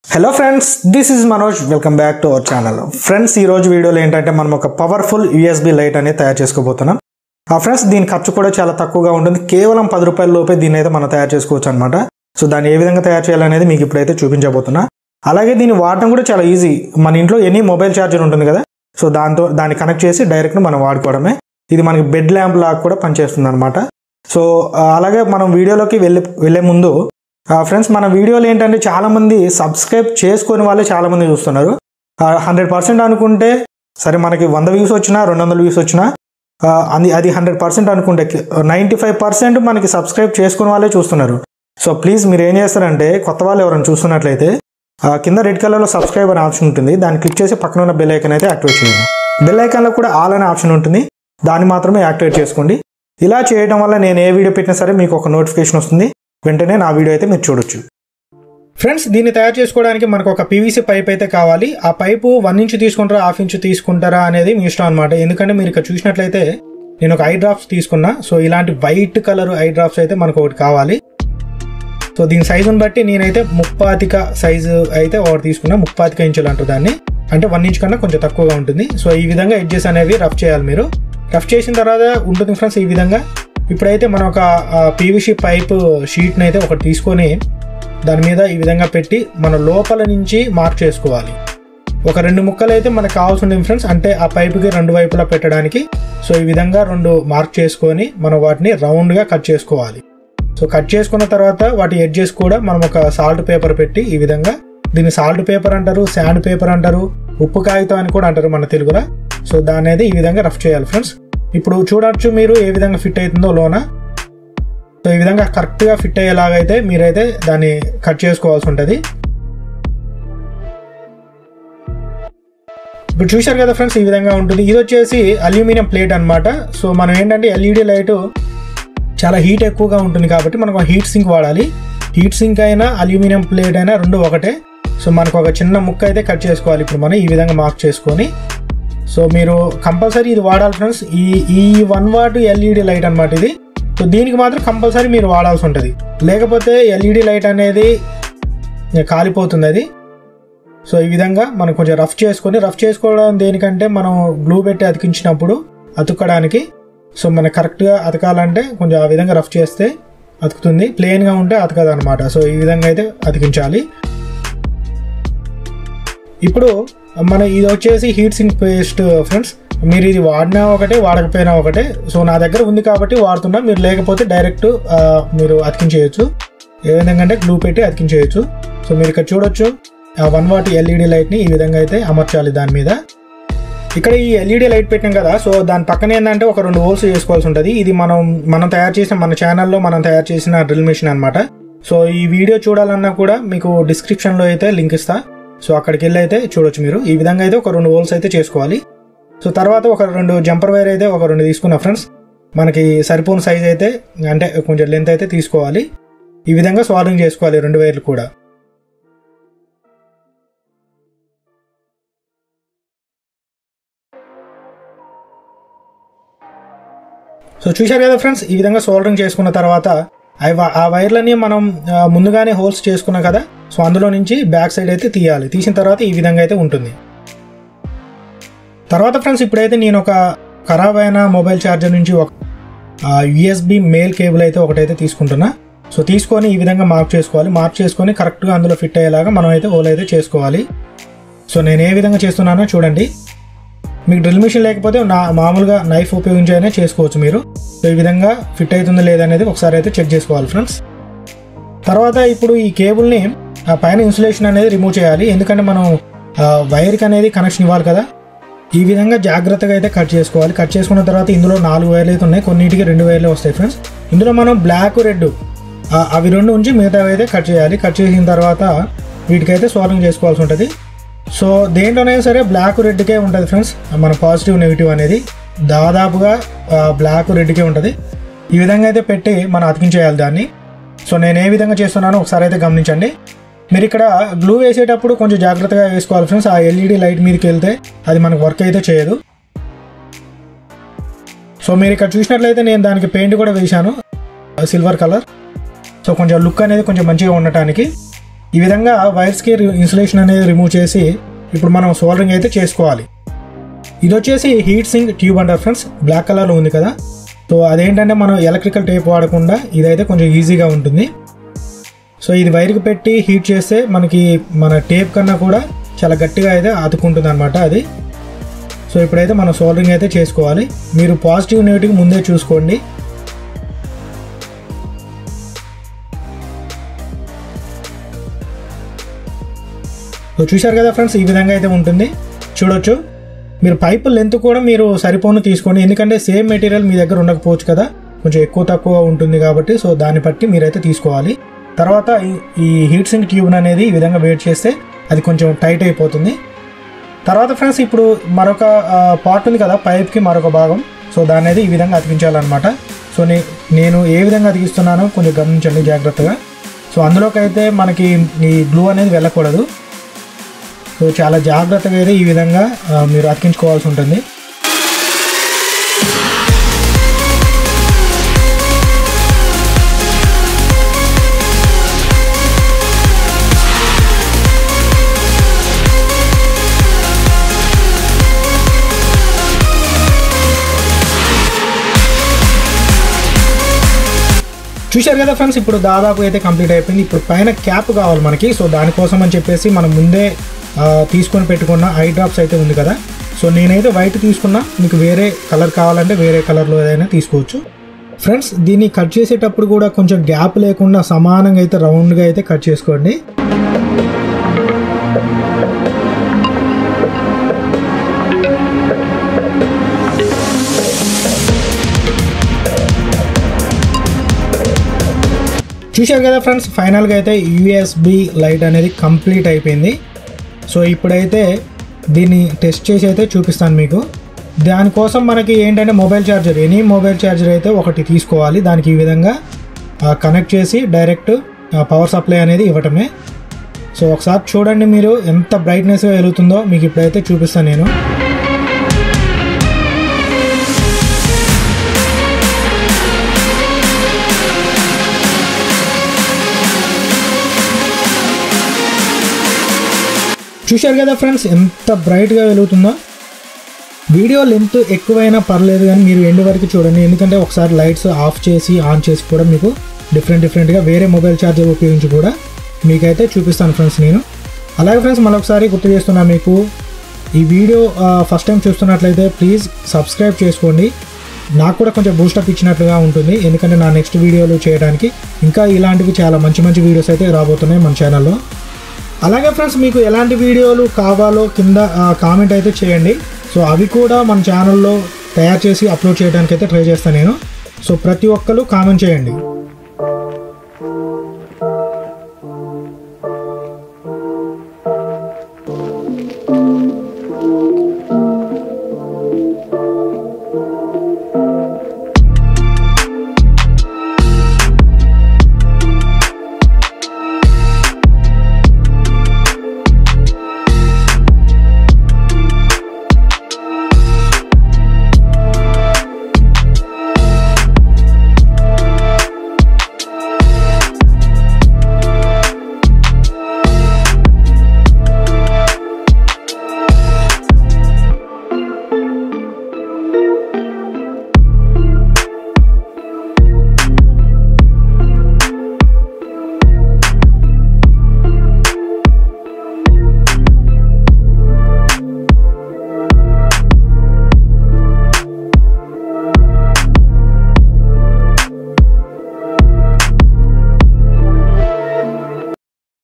hello friends this is Manoj welcome back to our channel friends ఈ రోజు వీడియోలో ఏంటంటే మనం ఒక పవర్ఫుల్ యూఎస్బి లైట్ అనేది తయారు చేసుకోబోతున్నాం ఆ ఫ్రెండ్స్ దీని ఖర్చు కూడా చాలా తక్కువగా ఉంటుంది కేవలం పది రూపాయల లోపే దీన్ని అయితే మనం తయారు చేసుకోవచ్చు అనమాట సో దాన్ని ఏ విధంగా తయారు చేయాలనేది మీకు ఇప్పుడైతే చూపించబోతున్నా అలాగే దీన్ని వాడటం కూడా చాలా ఈజీ మన ఇంట్లో ఎనీ మొబైల్ ఛార్జర్ ఉంటుంది కదా సో దాంతో దాన్ని కనెక్ట్ చేసి డైరెక్ట్ మనం వాడుకోవడమే ఇది మనకి బెడ్ ల్యాంప్ లాగా కూడా పనిచేస్తుంది అనమాట సో ఆ, అలాగే మనం వీడియోలోకి వెళ్ళే వెళ్ళే ముందు ఫ్రెండ్స్ మన వీడియోలు ఏంటంటే చాలామంది సబ్స్క్రైబ్ చేసుకొని వాళ్ళే చాలామంది చూస్తున్నారు హండ్రెడ్ పర్సెంట్ అనుకుంటే సరే మనకి వంద వ్యూస్ వచ్చినా రెండు వందల వ్యూస్ వచ్చినా ఆ, అది అది హండ్రెడ్ పర్సెంట్ అనుకుంటే నైంటీ ఫైవ్ పర్సెంట్ మనకి సబ్స్క్రైబ్ చేసుకునే వాళ్ళే చూస్తున్నారు సో ప్లీజ్ మీరు ఏం చేస్తారంటే కొత్త వాళ్ళు ఎవరైనా చూస్తున్నట్లయితే ఆ, కింద రెడ్ కలర్లో సబ్స్క్రైబ్ అనే ఆప్షన్ ఉంటుంది దాన్ని క్లిక్ చేసి పక్కన ఉన్న బెల్ ఐకన్ అయితే యాక్టివేట్ చేయండి బెల్ ఐకాన్లో కూడా ఆల్ అనే ఆప్షన్ ఉంటుంది దాన్ని మాత్రమే యాక్టివేట్ చేసుకోండి ఇలా చేయడం వల్ల నేను ఏ వీడియో పెట్టినా సరే మీకు ఒక నోటిఫికేషన్ వస్తుంది వెంటనే నా వీడియో అయితే మీరు చూడొచ్చు ఫ్రెండ్స్ దీన్ని తయారు చేసుకోవడానికి మనకు ఒక పీవీసీ పైప్ అయితే కావాలి ఆ పైపు వన్ ఇంచ్ తీసుకుంటారా హాఫ్ ఇంచ్ తీసుకుంటారా అనేది మీ ఇష్టం అనమాట ఎందుకంటే మీరు ఇక్కడ చూసినట్లయితే నేను ఒక ఐ డ్రాప్స్ తీసుకున్నా సో ఇలాంటి వైట్ కలర్ ఐ డ్రాప్స్ అయితే మనకు ఒకటి కావాలి సో దీని సైజుని బట్టి నేనైతే ముప్పాతిక సైజు అయితే ఒకటి తీసుకున్నా ముప్పాతిక ఇంచులు అంటారు దాన్ని అంటే వన్ ఇంచ్ కన్నా కొంచెం తక్కువగా ఉంటుంది సో ఈ విధంగా ఎడ్జెస్ అనేవి రఫ్ చేయాలి మీరు రఫ్ చేసిన తర్వాత ఉంటుంది ఫ్రెండ్స్ ఈ విధంగా ఇప్పుడైతే మనం ఒక పీవీసీ పైప్ షీట్ని అయితే ఒకటి తీసుకొని దాని మీద ఈ విధంగా పెట్టి మన లోపల నుంచి మార్క్ చేసుకోవాలి ఒక రెండు ముక్కలు అయితే మనకు కావాల్సి ఉంటుంది ఫ్రెండ్స్ అంటే ఆ పైపుకి రెండు వైపులా పెట్టడానికి సో ఈ విధంగా రెండు మార్క్ చేసుకొని మనం వాటిని రౌండ్గా కట్ చేసుకోవాలి సో కట్ చేసుకున్న తర్వాత వాటి ఎడ్జెస్ కూడా మనం ఒక సాల్ట్ పేపర్ పెట్టి ఈ విధంగా దీన్ని సాల్ట్ పేపర్ అంటారు శాండ్ పేపర్ అంటారు ఉప్పు కాగితం అని కూడా అంటారు మన తెలుగులో సో దాన్ని అయితే ఈ విధంగా రఫ్ చేయాలి ఫ్రెండ్స్ ఇప్పుడు చూడొచ్చు మీరు ఏ విధంగా ఫిట్ అవుతుందో లోన సో ఈ విధంగా కరెక్ట్గా ఫిట్ అయ్యేలాగైతే మీరైతే దాన్ని కట్ చేసుకోవాల్సి ఉంటుంది ఇప్పుడు చూశారు కదా ఫ్రెండ్స్ ఈ విధంగా ఉంటుంది ఇది వచ్చేసి అల్యూమినియం ప్లేట్ అన్నమాట సో మనం ఏంటంటే ఎల్ఈడి లైట్ చాలా హీట్ ఎక్కువగా ఉంటుంది కాబట్టి మనకు హీట్ సింక్ వాడాలి హీట్ సింక్ అయినా అల్యూమినియం ప్లేట్ అయినా రెండు ఒకటే సో మనకు ఒక చిన్న ముక్క అయితే కట్ చేసుకోవాలి ఇప్పుడు మనం ఈ విధంగా మార్క్ చేసుకొని సో మీరు కంపల్సరీ ఇది వాడాలి ఫ్రెండ్స్ ఈ ఈ వన్ వాట్ ఎల్ఈడి లైట్ అనమాట ఇది సో దీనికి మాత్రం కంపల్సరీ మీరు వాడాల్సి ఉంటుంది లేకపోతే ఎల్ఈడి లైట్ అనేది కాలిపోతుంది అది సో ఈ విధంగా మనం కొంచెం రఫ్ చేసుకొని రఫ్ చేసుకోవడం దేనికంటే మనం గ్లూ పెట్టి అతికించినప్పుడు అతుక్కడానికి సో మనకు కరెక్ట్గా అతకాలంటే కొంచెం ఆ విధంగా రఫ్ చేస్తే అతుకుతుంది ప్లెయిన్గా ఉంటే అతకదు అనమాట సో ఈ విధంగా అయితే అతికించాలి ఇప్పుడు మన ఇది వచ్చేసి హీట్ సింక్ పేస్ట్ ఫ్రెండ్స్ మీరు ఇది వాడినా ఒకటే వాడకపోయినా ఒకటే సో నా దగ్గర ఉంది కాబట్టి వాడుతున్నా మీరు లేకపోతే డైరెక్ట్ ఆ, మీరు అతికించేయచ్చు ఏ విధంగా అంటే గ్లూ పెట్టి అతికించేయచ్చు సో మీరు ఇక్కడ చూడొచ్చు ఆ వన్ వాట్ ఎల్ఈడి లైట్ని ఈ విధంగా అయితే అమర్చాలి దాని మీద ఇక్కడ ఈ ఎల్ఈడి లైట్ పెట్టాం కదా సో దాని పక్కన ఏంటంటే ఒక రెండు హోల్స్ చేసుకోవాల్సి ఉంటుంది ఇది మనం మనం తయారు చేసిన మన ఛానల్లో మనం తయారు చేసిన డ్రిల్ మిషన్ అనమాట సో ఈ వీడియో చూడాలన్నా కూడా మీకు డిస్క్రిప్షన్లో అయితే లింక్ ఇస్తా సో అక్కడికి వెళ్ళి అయితే చూడొచ్చు మీరు ఈ విధంగా అయితే ఒక రెండు హోల్స్ అయితే చేసుకోవాలి సో తర్వాత ఒక రెండు జంపర్ వైర్ అయితే ఒక రెండు తీసుకున్నా ఫ్రెండ్స్ మనకి సరిపోని సైజ్ అయితే అంటే కొంచెం లెంత్ అయితే తీసుకోవాలి ఈ విధంగా సాల్వింగ్ చేసుకోవాలి రెండు వైర్లు కూడా సో చూశారు కదా ఫ్రెండ్స్ ఈ విధంగా సోల్డరింగ్ చేసుకున్న తర్వాత అవి వా- ఆ వైర్లని మనం ఆ, ముందుగానే హోల్స్ చేసుకున్నాం కదా సో అందులో నుంచి బ్యాక్ సైడ్ అయితే తీయాలి తీసిన తర్వాత ఈ విధంగా అయితే ఉంటుంది తర్వాత ఫ్రెండ్స్ ఇప్పుడైతే నేను ఒక ఖరాబ్ అయిన మొబైల్ ఛార్జర్ నుంచి ఒక యుఎస్బి మెయిల్ కేబుల్ అయితే ఒకటైతే తీసుకుంటున్నా సో తీసుకొని ఈ విధంగా మార్క్ చేసుకోవాలి మార్క్ చేసుకొని కరెక్ట్గా అందులో ఫిట్ అయ్యేలాగా మనం అయితే హోల్ అయితే చేసుకోవాలి సో నేను ఏ విధంగా చేస్తున్నానో చూడండి మీకు డ్రిల్ మిషన్ లేకపోతే నా మామూలుగా నైఫ్ ఉపయోగించి అయినా చేసుకోవచ్చు మీరు సో ఈ విధంగా ఫిట్ అవుతుందో లేదనేది ఒకసారి అయితే చెక్ చేసుకోవాలి ఫ్రెండ్స్ తర్వాత ఇప్పుడు ఈ కేబుల్ని ఆ పైన ఇన్సులేషన్ అనేది రిమూవ్ చేయాలి ఎందుకంటే మనం ఆ, వైర్కి అనేది కనెక్షన్ ఇవ్వాలి కదా ఈ విధంగా జాగ్రత్తగా అయితే కట్ చేసుకోవాలి కట్ చేసుకున్న తర్వాత ఇందులో నాలుగు వైర్లు అయితే ఉన్నాయి కొన్నిటికి రెండు వైర్లే వస్తాయి ఫ్రెండ్స్ ఇందులో మనం బ్లాక్ రెడ్ అవి రెండు ఉంచి మిగతావి అయితే కట్ చేయాలి కట్ చేసిన తర్వాత వీటికైతే సాల్వింగ్ చేసుకోవాల్సి ఉంటుంది సో దేంట్లోనైనా సరే బ్లాక్ రెడ్కే ఉంటుంది ఫ్రెండ్స్ మన పాజిటివ్ నెగిటివ్ అనేది దాదాపుగా బ్లాక్ రెడ్కే ఉంటుంది ఈ విధంగా అయితే పెట్టి మనం అతికించేయాలి దాన్ని సో నేను ఏ విధంగా చేస్తున్నానో ఒకసారి అయితే గమనించండి మీరు ఇక్కడ గ్లూ వేసేటప్పుడు కొంచెం జాగ్రత్తగా వేసుకోవాలి ఫ్రెండ్స్ ఆ ఎల్ఈడి లైట్ మీదకి వెళ్తే అది మనకు వర్క్ అయితే చేయదు సో మీరు ఇక్కడ చూసినట్లయితే నేను దానికి పెయింట్ కూడా వేశాను సిల్వర్ కలర్ సో కొంచెం లుక్ అనేది కొంచెం మంచిగా ఉండటానికి ఈ విధంగా వైర్స్కి ఇన్సులేషన్ అనేది రిమూవ్ చేసి ఇప్పుడు మనం సోల్డరింగ్ అయితే చేసుకోవాలి ఇది వచ్చేసి హీట్ సింక్ ట్యూబ్ అంటారు ఫ్రెండ్స్ బ్లాక్ కలర్లో ఉంది కదా సో అదేంటంటే మనం ఎలక్ట్రికల్ టేప్ వాడకుండా ఇదైతే కొంచెం ఈజీగా ఉంటుంది సో ఇది వైర్కి పెట్టి హీట్ చేస్తే మనకి మన టేప్ కన్నా కూడా చాలా గట్టిగా అయితే అతుకుంటుంది అనమాట అది సో ఇప్పుడైతే మనం సోల్డరింగ్ అయితే చేసుకోవాలి మీరు పాజిటివ్ నెగిటివ్ ముందే చూసుకోండి సో చూశారు కదా ఫ్రెండ్స్ ఈ విధంగా అయితే ఉంటుంది చూడొచ్చు మీరు పైప్ లెంత్ కూడా మీరు సరిపోను తీసుకోండి ఎందుకంటే సేమ్ మెటీరియల్ మీ దగ్గర ఉండకపోవచ్చు కదా కొంచెం ఎక్కువ తక్కువ ఉంటుంది కాబట్టి సో దాన్ని బట్టి మీరైతే తీసుకోవాలి తర్వాత ఈ- ఈ హీట్ సింక్ ట్యూబ్ అనేది ఈ విధంగా వెయిట్ చేస్తే అది కొంచెం టైట్ అయిపోతుంది తర్వాత ఫ్రెండ్స్ ఇప్పుడు మరొక పార్ట్ ఉంది కదా పైప్కి మరొక భాగం సో దాన్ని అనేది ఈ విధంగా అతికించాలన్నమాట సో నే నేను ఏ విధంగా అతికిస్తున్నానో కొంచెం గమనించండి జాగ్రత్తగా సో అందులోకి అయితే మనకి ఈ గ్లూ అనేది వెళ్ళకూడదు సో చాలా జాగ్రత్తగా అయితే ఈ విధంగా ఆ, మీరు అతికించుకోవాల్సి ఉంటుంది చూశారు కదా ఫ్రెండ్స్ ఇప్పుడు దాదాపు అయితే కంప్లీట్ అయిపోయింది ఇప్పుడు పైన క్యాప్ కావాలి మనకి సో దానికోసం అని చెప్పేసి మనం ముందే ఆ, తీసుకొని పెట్టుకున్న ఐ డ్రాప్స్ అయితే ఉంది కదా సో నేనైతే వైట్ తీసుకున్నా మీకు వేరే కలర్ కావాలంటే వేరే కలర్లో ఏదైనా తీసుకోవచ్చు ఫ్రెండ్స్ దీన్ని కట్ చేసేటప్పుడు కూడా కొంచెం గ్యాప్ లేకుండా సమానంగా అయితే రౌండ్గా అయితే కట్ చేసుకోండి చూశారు కదా ఫ్రెండ్స్ ఫైనల్గా అయితే యూఎస్బి లైట్ అనేది కంప్లీట్ అయిపోయింది సో ఇప్పుడైతే దీన్ని టెస్ట్ చేసి అయితే చూపిస్తాను మీకు దానికోసం మనకి ఏంటంటే mobile charger any mobile charger అయితే ఒకటి తీసుకోవాలి దానికి ఈ విధంగా కనెక్ట్ చేసి డైరెక్ట్ పవర్ సప్లై అనేది ఇవ్వటమే సో ఒకసారి చూడండి మీరు ఎంత బ్రైట్నెస్గా వెలుగుతుందో మీకు ఇప్పుడైతే చూపిస్తాను నేను చూశారు కదా ఫ్రెండ్స్ ఎంత బ్రైట్గా వెలుగుతుందో వీడియో లెంత్ ఎక్కువైనా పర్లేదు కానీ మీరు ఎండ్ వరకు చూడండి ఎందుకంటే ఒకసారి లైట్స్ ఆఫ్ చేసి ఆన్ చేసి కూడా మీకు డిఫరెంట్ డిఫరెంట్గా వేరే మొబైల్ ఛార్జర్ ఉపయోగించి కూడా మీకైతే చూపిస్తాను ఫ్రెండ్స్ నేను అలాగే ఫ్రెండ్స్ మరొకసారి గుర్తు చేస్తున్నా మీకు ఈ వీడియో ఫస్ట్ టైం చూస్తున్నట్లయితే ప్లీజ్ సబ్స్క్రైబ్ చేసుకోండి నాకు కూడా కొంచెం బూస్టప్ ఇచ్చినట్లుగా ఉంటుంది ఎందుకంటే నా నెక్స్ట్ వీడియోలు చేయడానికి ఇంకా ఇలాంటివి చాలా మంచి మంచి వీడియోస్ అయితే రాబోతున్నాయి మన ఛానల్లో అలాగే ఫ్రెండ్స్ మీకు ఎలాంటి వీడియోలు కావాలో కింద కామెంట్ అయితే చేయండి సో అవి కూడా మన ఛానల్లో తయారు చేసి అప్లోడ్ చేయడానికి అయితే ట్రై చేస్తాను నేను సో ప్రతి ఒక్కరు కామెంట్ చేయండి